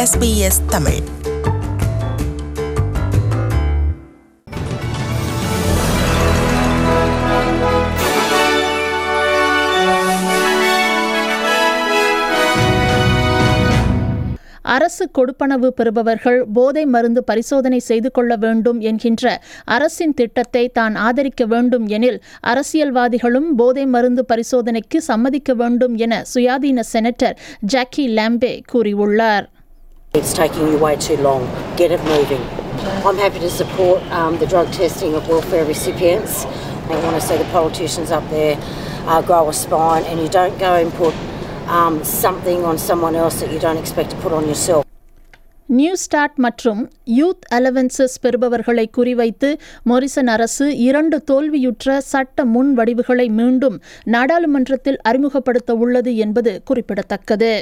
SBS Tamil அரசு கொடுப்பனவு பெறுபவர்கள் போதை மருந்து பரிசோதனை செய்து கொள்ள வேண்டும் என்கின்ற அரசின் திட்டத்தை தான் ஆதரிக்க வேண்டும் எனில் அரசியல்வாதிகளும் போதை மருந்து பரிசோதனைக்கு சம்மதிக்க வேண்டும் என சுயாதீன செனட்டர் ஜாக்கி லாம்பே கூறியுள்ளார் It's taking you way too long. Get it moving. I'm happy to support um, the drug testing of welfare recipients. I want to see the politicians up there uh, grow a spine and you don't go and put um, something on someone else that you don't expect to put on yourself. New start மற்றும் youth allowances பெறுபவர்களை குறிவைத்து Morrison அரசு இரண்டு தோல்வியுற்ற சட்ட முன் வடிவுகளை மீண்டும் நாடாளுமன்றத்தில் அறிமுகப்படுத்த உள்ளது என்பது குறிப்பிடத்தக்கது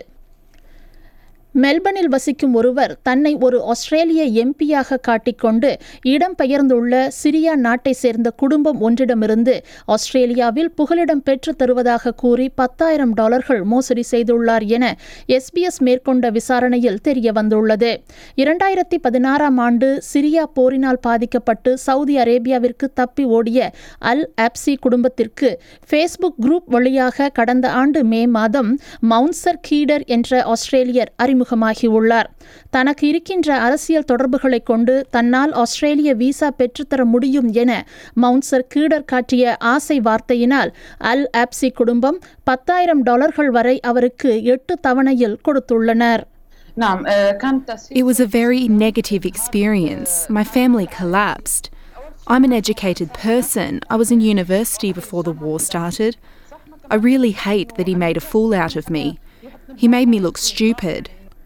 மெல்பர்னில் வசிக்கும் ஒருவர் தன்னை ஒரு ஆஸ்திரேலிய எம்பியாக காட்டிக்கொண்டு இடம்பெயர்ந்துள்ள சிரியா நாட்டை சேர்ந்த குடும்பம் ஒன்றிடமிருந்து ஆஸ்திரேலியாவில் புகலிடம் பெற்று தருவதாக கூறி பத்தாயிரம் டாலர்கள் மோசடி செய்துள்ளார் என எஸ்பிஎஸ் மேற்கொண்ட விசாரணையில் தெரிய வந்துள்ளது இரண்டாயிரத்தி பதினாறாம் ஆண்டு சிரியா போரினால் பாதிக்கப்பட்டு சவுதி அரேபியாவிற்கு தப்பி ஓடிய அல் ஆப்சி குடும்பத்திற்கு ஃபேஸ்புக் குரூப் வழியாக கடந்த ஆண்டு மே மாதம் மவுன்சர் கீடர் என்ற ஆஸ்திரேலியர் அறிமுகமாகியுள்ளார் தனக்கு இருக்கின்ற அரசியல் தொடர்புகளைக் கொண்டு தன்னால் ஆஸ்திரேலிய விசா பெற்றுத்தர முடியும் என மவுன்சர் கீடர் காட்டிய ஆசை வார்த்தையினால் அல் ஆப்சி குடும்பம் பத்தாயிரம் டாலர்கள் வரை அவருக்கு எட்டு தவணையில் கொடுத்துள்ளனர் نعم آه، كانت تسهيل It was a very negative experience. My family collapsed. I'm an educated person. I was in university before the war started. I really hate that he made a fool out of me. He made me look stupid.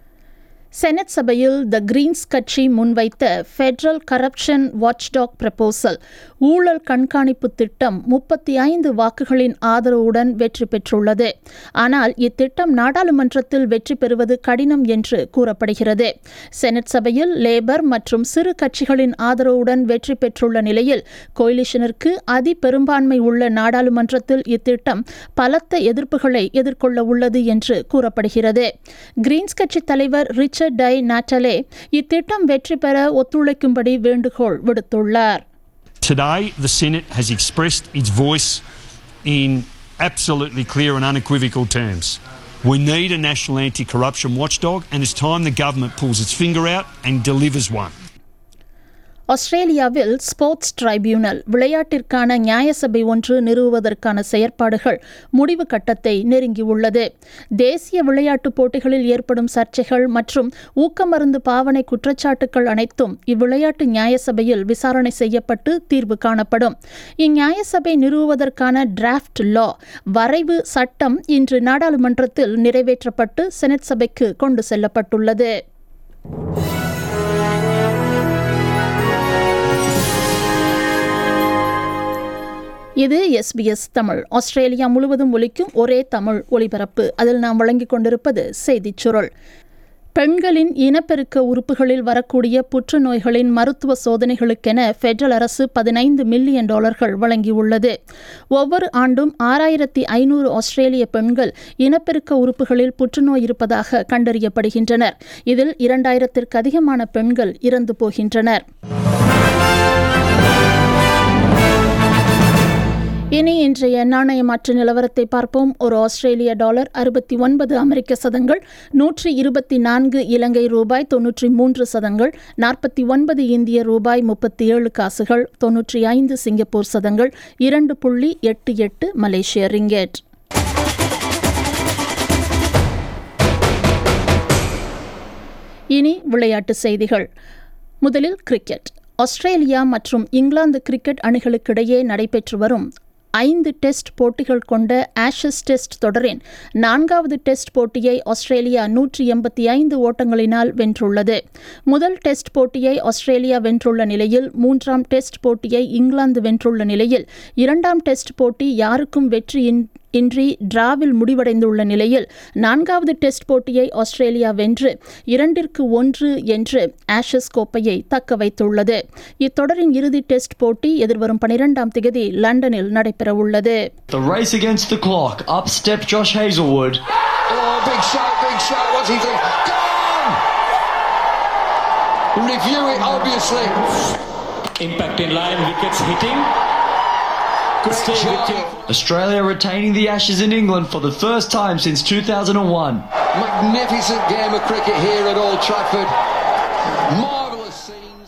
Senate சபையில் the Green's கட்சி முன்வைத்த federal corruption watchdog proposal ஊழல் கண்காணிப்பு திட்டம் முப்பத்தி ஐந்து வாக்குகளின் ஆதரவுடன் வெற்றி பெற்றுள்ளது ஆனால் இத்திட்டம் நாடாளுமன்றத்தில் வெற்றி பெறுவது கடினம் என்று கூறப்படுகிறது செனட் சபையில் லேபர் மற்றும் சிறு கட்சிகளின் ஆதரவுடன் வெற்றி பெற்றுள்ள நிலையில் கோயிலிஷனிற்கு அதி பெரும்பான்மை உள்ள நாடாளுமன்றத்தில் இத்திட்டம் பலத்த எதிர்ப்புகளை எதிர்கொள்ள உள்ளது என்று கூறப்படுகிறது கிரீன்ஸ் கட்சி தலைவர் ரிச்சர்ட் டை நாட்டலே இத்திட்டம் வெற்றி பெற ஒத்துழைக்கும்படி வேண்டுகோள் விடுத்துள்ளார் Today, the Senate has expressed its voice in absolutely clear and unequivocal terms. We need a national anti corruption watchdog, and it's time the government pulls its finger out and delivers one. ஆஸ்திரேலியாவில் sports tribunal விளையாட்டிற்கான நியாயசபை ஒன்று நிறுவுவதற்கான செயற்பாடுகள் முடிவு கட்டத்தை நெருங்கியுள்ளது தேசிய விளையாட்டுப் போட்டிகளில் ஏற்படும் சர்ச்சைகள் மற்றும் ஊக்கமருந்து பாவனை குற்றச்சாட்டுகள் அனைத்தும் இவ்விளையாட்டு நியாயசபையில் விசாரணை செய்யப்பட்டு தீர்வு காணப்படும் இந்நியாயசபை நிறுவுவதற்கான டிராஃப்ட் லா வரைவு சட்டம் இன்று நாடாளுமன்றத்தில் நிறைவேற்றப்பட்டு செனட் சபைக்கு கொண்டு செல்லப்பட்டுள்ளது இது எஸ்பிஎஸ் தமிழ் ஆஸ்திரேலியா முழுவதும் ஒலிக்கும் ஒரே தமிழ் ஒலிபரப்பு அதில் நாம் வழங்கிக் கொண்டிருப்பது செய்திச் சுருள் பெண்களின் இனப்பெருக்க உறுப்புகளில் வரக்கூடிய புற்றுநோய்களின் மருத்துவ சோதனைகளுக்கென ஃபெடரல் அரசு பதினைந்து மில்லியன் டாலர்கள் வழங்கியுள்ளது ஒவ்வொரு ஆண்டும் ஆறாயிரத்தி ஐநூறு ஆஸ்திரேலிய பெண்கள் இனப்பெருக்க உறுப்புகளில் புற்றுநோய் இருப்பதாக கண்டறியப்படுகின்றனர் இதில் இரண்டாயிரத்திற்கு அதிகமான பெண்கள் இறந்து போகின்றனர் இனி இன்றைய நாணய மாற்று நிலவரத்தை பார்ப்போம் ஒரு ஆஸ்திரேலிய டாலர் அறுபத்தி ஒன்பது அமெரிக்க சதங்கள் நூற்றி இருபத்தி நான்கு இலங்கை ரூபாய் தொன்னூற்றி மூன்று சதங்கள் நாற்பத்தி ஒன்பது இந்திய ரூபாய் முப்பத்தி ஏழு காசுகள் தொன்னூற்றி ஐந்து சிங்கப்பூர் சதங்கள் இரண்டு புள்ளி எட்டு எட்டு மலேசிய ரிங்கெட் இனி விளையாட்டு செய்திகள் முதலில் கிரிக்கெட் ஆஸ்திரேலியா மற்றும் இங்கிலாந்து கிரிக்கெட் அணிகளுக்கிடையே நடைபெற்று வரும் ஐந்து டெஸ்ட் போட்டிகள் கொண்ட ஆஷஸ் டெஸ்ட் தொடரின் நான்காவது டெஸ்ட் போட்டியை ஆஸ்திரேலியா நூற்றி எண்பத்தி ஐந்து ஓட்டங்களினால் வென்றுள்ளது முதல் டெஸ்ட் போட்டியை ஆஸ்திரேலியா வென்றுள்ள நிலையில் மூன்றாம் டெஸ்ட் போட்டியை இங்கிலாந்து வென்றுள்ள நிலையில் இரண்டாம் டெஸ்ட் போட்டி யாருக்கும் வெற்றி இன்றி டிராவில் முடிவடைந்துள்ள நிலையில் நான்காவது டெஸ்ட் போட்டியை ஆஸ்திரேலியா வென்று இரண்டிற்கு ஒன்று என்று ஆஷஸ் கோப்பையை தக்க வைத்துள்ளது இத்தொடரின் இறுதி டெஸ்ட் போட்டி எதிர்வரும் பனிரெண்டாம் தேதி லண்டனில் நடைபெறவுள்ளது The race against the clock. Up stepped Josh Hazelwood. Oh, big shot, big shot. What's he think? Gone! review it, obviously. Impact in line, wickets hitting. Great Stay with job. you. Australia retaining the Ashes in England for the first time since 2001. Magnificent game of cricket here at Old Trafford. Marvellous scenes.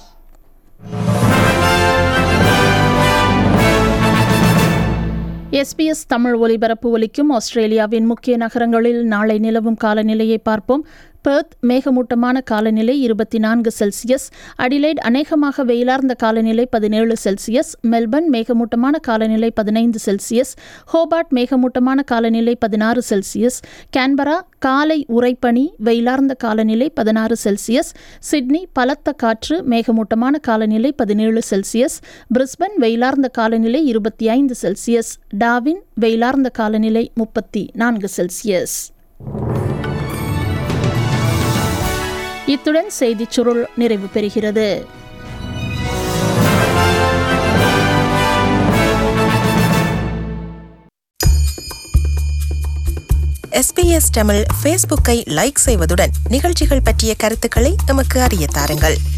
SBS Tamil ஒலிபரப்பு ஒலிக்கும் ஆஸ்திரேலியாவின் முக்கிய நகரங்களில் நாளை நிலவும் காலநிலையை பார்ப்போம் Perth மேகமூட்டமான காலநிலை இருபத்தி நான்கு செல்சியஸ் அடிலைட் அநேகமாக வெயிலார்ந்த காலநிலை பதினேழு செல்சியஸ் மெல்பர்ன் மேகமூட்டமான காலநிலை பதினைந்து செல்சியஸ் ஹோபார்ட் மேகமூட்டமான காலநிலை பதினாறு செல்சியஸ் கேன்பரா காலை உறைபனி வெயிலார்ந்த காலநிலை பதினாறு செல்சியஸ் சிட்னி பலத்த காற்று மேகமூட்டமான காலநிலை பதினேழு செல்சியஸ் பிரிஸ்பன் வெயிலார்ந்த காலநிலை இருபத்தி ஐந்து செல்சியஸ் டாவின் வெயிலார்ந்த காலநிலை முப்பத்தி நான்கு செல்சியஸ் இத்துடன் செய்திச் சுருள் நிறைவு பெறுகிறது எஸ்பிஎஸ் தமிழ் ஃபேஸ்புக்கை லைக் செய்வதுடன் நிகழ்ச்சிகள் பற்றிய கருத்துக்களை எமக்கு அறிய தாருங்கள்